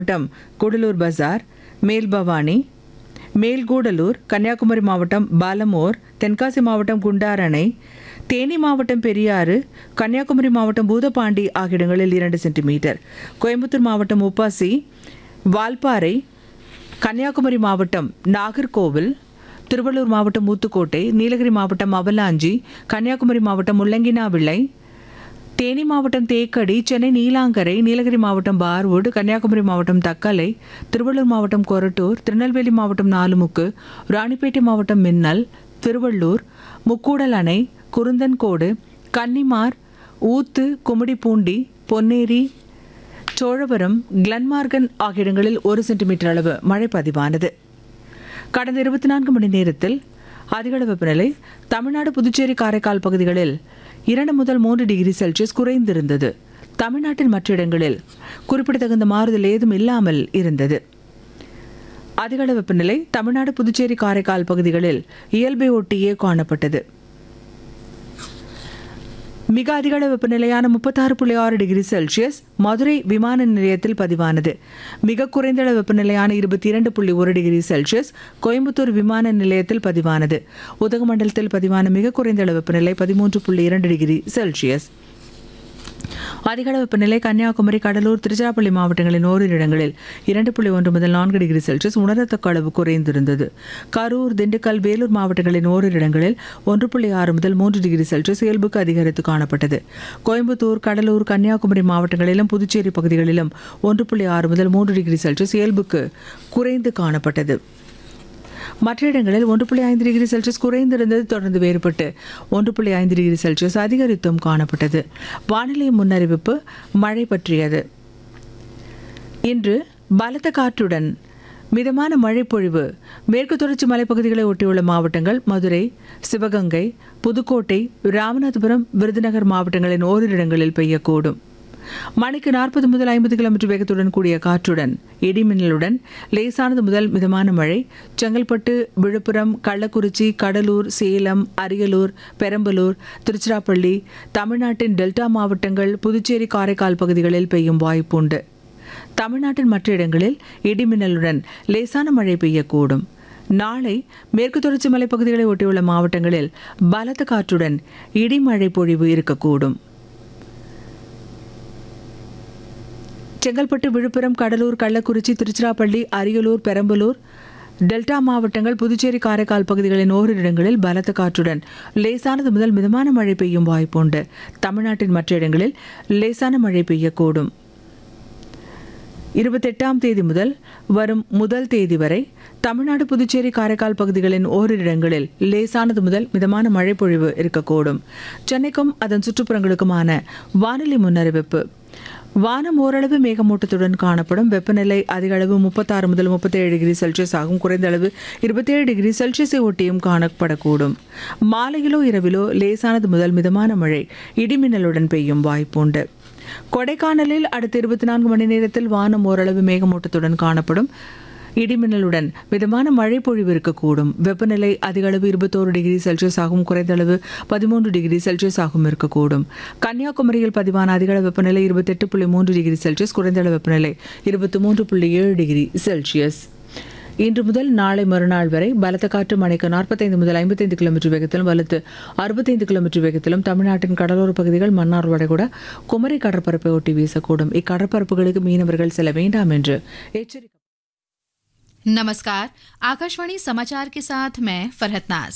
மாவட்டம் கூடலூர் பஜார் மேல்பவானி மேல்கூடலூர் கன்னியாகுமரி மாவட்டம் பாலமோர் தென்காசி மாவட்டம் குண்டாரணை தேனி மாவட்டம் பெரியாறு கன்னியாகுமரி மாவட்டம் பூதப்பாண்டி ஆகிய இடங்களில் இரண்டு சென்டிமீட்டர் கோயம்புத்தூர் மாவட்டம் உப்பாசி வால்பாறை கன்னியாகுமரி மாவட்டம் நாகர்கோவில் திருவள்ளூர் மாவட்டம் ஊத்துக்கோட்டை நீலகிரி மாவட்டம் அவலாஞ்சி கன்னியாகுமரி மாவட்டம் முள்ளங்கினாவிள்ளை தேனி மாவட்டம் தேக்கடி சென்னை நீலாங்கரை நீலகிரி மாவட்டம் பார்வுட் கன்னியாகுமரி மாவட்டம் தக்கலை திருவள்ளூர் மாவட்டம் கொரட்டூர் திருநெல்வேலி மாவட்டம் நாலுமுக்கு ராணிப்பேட்டை மாவட்டம் மின்னல் திருவள்ளூர் முக்கூடல் அணை குருந்தன்கோடு கன்னிமார் ஊத்து கும்மிடிப்பூண்டி பொன்னேரி சோழவரம் கிளன்மார்கன் ஆகிய இடங்களில் ஒரு சென்டிமீட்டர் அளவு மழை பதிவானது கடந்த இருபத்தி நான்கு மணி நேரத்தில் அதிகளவு வெப்பநிலை தமிழ்நாடு புதுச்சேரி காரைக்கால் பகுதிகளில் இரண்டு முதல் மூன்று டிகிரி செல்சியஸ் குறைந்திருந்தது தமிழ்நாட்டின் மற்ற இடங்களில் குறிப்பிடத்தகுந்த மாறுதல் ஏதும் இல்லாமல் இருந்தது அதிகளவு வெப்பநிலை தமிழ்நாடு புதுச்சேரி காரைக்கால் பகுதிகளில் இயல்பை ஒட்டியே காணப்பட்டது மிக அதிக அளவு வெப்பநிலையான முப்பத்தாறு புள்ளி ஆறு டிகிரி செல்சியஸ் மதுரை விமான நிலையத்தில் பதிவானது மிக குறைந்த அளவு வெப்பநிலையான இருபத்தி இரண்டு புள்ளி ஒரு டிகிரி செல்சியஸ் கோயம்புத்தூர் விமான நிலையத்தில் பதிவானது உதகமண்டலத்தில் பதிவான மிக குறைந்த அளவு வெப்பநிலை பதிமூன்று புள்ளி இரண்டு டிகிரி செல்சியஸ் அதிக அளவு வெப்பநிலை கன்னியாகுமரி கடலூர் திருச்சிராப்பள்ளி மாவட்டங்களின் ஓரிரு இடங்களில் இரண்டு புள்ளி ஒன்று முதல் நான்கு டிகிரி செல்சியஸ் உணரத்தக்க அளவு குறைந்திருந்தது கரூர் திண்டுக்கல் வேலூர் மாவட்டங்களின் ஓரிரு இடங்களில் ஒன்று புள்ளி ஆறு முதல் மூன்று டிகிரி செல்சியஸ் இயல்புக்கு அதிகரித்து காணப்பட்டது கோயம்புத்தூர் கடலூர் கன்னியாகுமரி மாவட்டங்களிலும் புதுச்சேரி பகுதிகளிலும் ஒன்று புள்ளி ஆறு முதல் மூன்று டிகிரி செல்சியஸ் இயல்புக்கு குறைந்து காணப்பட்டது மற்ற இடங்களில் ஒன்று புள்ளி ஐந்து டிகிரி செல்சியஸ் குறைந்திருந்தது தொடர்ந்து வேறுபட்டு ஒன்று புள்ளி ஐந்து டிகிரி செல்சியஸ் அதிகரித்தும் காணப்பட்டது வானிலை முன்னறிவிப்பு மழை பற்றியது இன்று பலத்த காற்றுடன் மிதமான மழை பொழிவு மேற்கு தொடர்ச்சி மலைப்பகுதிகளை ஒட்டியுள்ள மாவட்டங்கள் மதுரை சிவகங்கை புதுக்கோட்டை ராமநாதபுரம் விருதுநகர் மாவட்டங்களின் ஓரிரு இடங்களில் பெய்யக்கூடும் மணிக்கு நாற்பது முதல் ஐம்பது கிலோமீட்டர் வேகத்துடன் கூடிய காற்றுடன் இடிமின்னலுடன் லேசானது முதல் மிதமான மழை செங்கல்பட்டு விழுப்புரம் கள்ளக்குறிச்சி கடலூர் சேலம் அரியலூர் பெரம்பலூர் திருச்சிராப்பள்ளி தமிழ்நாட்டின் டெல்டா மாவட்டங்கள் புதுச்சேரி காரைக்கால் பகுதிகளில் பெய்யும் வாய்ப்புண்டு தமிழ்நாட்டின் மற்ற இடங்களில் இடிமின்னலுடன் லேசான மழை பெய்யக்கூடும் நாளை மேற்கு தொடர்ச்சி மலைப்பகுதிகளை ஒட்டியுள்ள மாவட்டங்களில் பலத்த காற்றுடன் இடிமழை பொழிவு இருக்கக்கூடும் செங்கல்பட்டு விழுப்புரம் கடலூர் கள்ளக்குறிச்சி திருச்சிராப்பள்ளி அரியலூர் பெரம்பலூர் டெல்டா மாவட்டங்கள் புதுச்சேரி காரைக்கால் பகுதிகளின் ஓரிரு இடங்களில் பலத்த காற்றுடன் லேசானது முதல் மிதமான மழை பெய்யும் வாய்ப்புண்டு தமிழ்நாட்டின் மற்ற இடங்களில் லேசான மழை பெய்யக்கூடும் இருபத்தெட்டாம் தேதி முதல் வரும் முதல் தேதி வரை தமிழ்நாடு புதுச்சேரி காரைக்கால் பகுதிகளின் ஓரிரு இடங்களில் லேசானது முதல் மிதமான மழை பொழிவு இருக்கக்கூடும் சென்னைக்கும் அதன் சுற்றுப்புறங்களுக்குமான வானிலை முன்னறிவிப்பு வானம் ஓரளவு மேகமூட்டத்துடன் காணப்படும் வெப்பநிலை அதிக அளவு முப்பத்தாறு முதல் முப்பத்தேழு டிகிரி செல்சியஸ் ஆகும் குறைந்த அளவு இருபத்தேழு டிகிரி செல்சியஸை ஒட்டியும் காணப்படக்கூடும் மாலையிலோ இரவிலோ லேசானது முதல் மிதமான மழை இடிமின்னலுடன் பெய்யும் வாய்ப்புண்டு கொடைக்கானலில் அடுத்த இருபத்தி நான்கு மணி நேரத்தில் வானம் ஓரளவு மேகமூட்டத்துடன் காணப்படும் இடிமின்னலுடன் மிதமான மழை பொழிவு இருக்கக்கூடும் வெப்பநிலை அதிக அளவு இருபத்தோரு டிகிரி செல்சியஸ் ஆகும் குறைந்த அளவு பதிமூன்று டிகிரி செல்சியஸ் ஆகும் இருக்கக்கூடும் கன்னியாகுமரியில் பதிவான அதிக அளவு வெப்பநிலை இருபத்தெட்டு புள்ளி மூன்று டிகிரி செல்சியஸ் குறைந்த அளவு வெப்பநிலை இருபத்தி மூன்று புள்ளி ஏழு டிகிரி செல்சியஸ் இன்று முதல் நாளை மறுநாள் வரை பலத்த காற்று மணிக்கு நாற்பத்தைந்து முதல் ஐம்பத்தைந்து கிலோமீட்டர் வேகத்திலும் வலுத்து அறுபத்தைந்து கிலோமீட்டர் வேகத்திலும் தமிழ்நாட்டின் கடலோர பகுதிகள் மன்னார் வளைகுடா குமரி கடற்பரப்பை ஒட்டி வீசக்கூடும் இக்கடற்பரப்புகளுக்கு மீனவர்கள் செல்ல வேண்டாம் என்று எச்சரிக்கை नमस्कार आकाशवाणी समाचार के साथ मैं फरहत नाज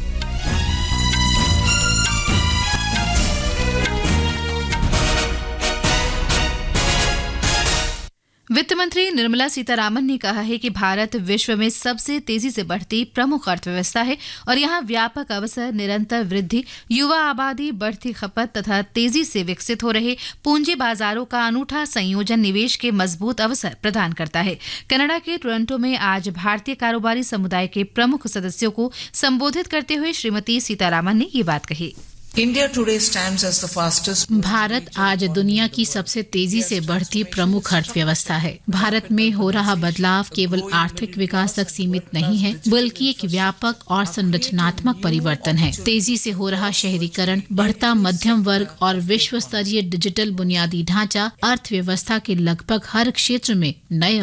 वित्त मंत्री निर्मला सीतारामन ने कहा है कि भारत विश्व में सबसे तेजी से बढ़ती प्रमुख अर्थव्यवस्था है और यहाँ व्यापक अवसर निरंतर वृद्धि युवा आबादी बढ़ती खपत तथा तेजी से विकसित हो रहे पूंजी बाजारों का अनूठा संयोजन निवेश के मजबूत अवसर प्रदान करता है कनाडा के टोरंटो में आज भारतीय कारोबारी समुदाय के प्रमुख सदस्यों को संबोधित करते हुए श्रीमती सीतारामन ने ये बात कही India today stands as the fastest Bharat आज दुनिया की सबसे तेजी से बढ़ती प्रमुख अर्थव्यवस्था है भारत में हो रहा बदलाव केवल आर्थिक विकास तक सीमित नहीं है बल्कि एक व्यापक और संरचनात्मक परिवर्तन है तेजी से हो रहा शहरीकरण बढ़ता मध्यम वर्ग और विश्व स्तरीय डिजिटल बुनियादी ढांचा अर्थव्यवस्था के लगभग हर क्षेत्र में नए